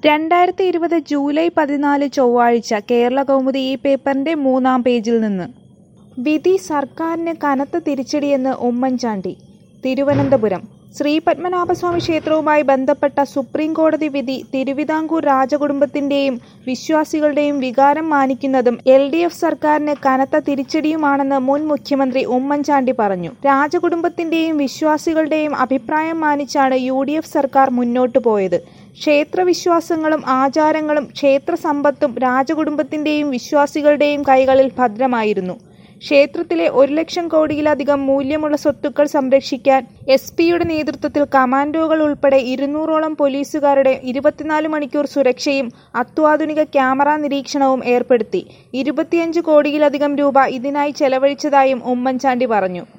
രണ്ടായിരത്തി ഇരുപത് ജൂലൈ പതിനാല് ചൊവ്വാഴ്ച കേരള കൗമുദി ഈ പേപ്പറിന്റെ മൂന്നാം പേജിൽ നിന്ന് വിധി സർക്കാരിന് കനത്ത തിരിച്ചടിയെന്ന് ഉമ്മൻചാണ്ടി തിരുവനന്തപുരം ശ്രീപത്മനാഭസ്വാമി ക്ഷേത്രവുമായി ബന്ധപ്പെട്ട സുപ്രീം കോടതി വിധി തിരുവിതാംകൂർ രാജകുടുംബത്തിന്റെയും വിശ്വാസികളുടെയും വികാരം മാനിക്കുന്നതും എൽ ഡി എഫ് സർക്കാരിന് കനത്ത തിരിച്ചടിയുമാണെന്ന് മുൻ മുഖ്യമന്ത്രി ഉമ്മൻചാണ്ടി പറഞ്ഞു രാജകുടുംബത്തിന്റെയും വിശ്വാസികളുടെയും അഭിപ്രായം മാനിച്ചാണ് യു ഡി എഫ് സർക്കാർ മുന്നോട്ടു പോയത് ക്ഷേത്രവിശ്വാസങ്ങളും ആചാരങ്ങളും ക്ഷേത്ര സമ്പത്തും രാജകുടുംബത്തിന്റെയും വിശ്വാസികളുടെയും കൈകളിൽ ഭദ്രമായിരുന്നു ക്ഷേത്രത്തിലെ ഒരു ലക്ഷം കോടിയിലധികം മൂല്യമുള്ള സ്വത്തുക്കൾ സംരക്ഷിക്കാൻ എസ് പിയുടെ നേതൃത്വത്തിൽ കമാൻഡോകൾ ഉൾപ്പെടെ ഇരുന്നൂറോളം പോലീസുകാരുടെ ഇരുപത്തിനാല് മണിക്കൂർ സുരക്ഷയും അത്യാധുനിക ക്യാമറ നിരീക്ഷണവും ഏർപ്പെടുത്തി ഇരുപത്തിയഞ്ച് കോടിയിലധികം രൂപ ഇതിനായി ചെലവഴിച്ചതായും ഉമ്മൻചാണ്ടി പറഞ്ഞു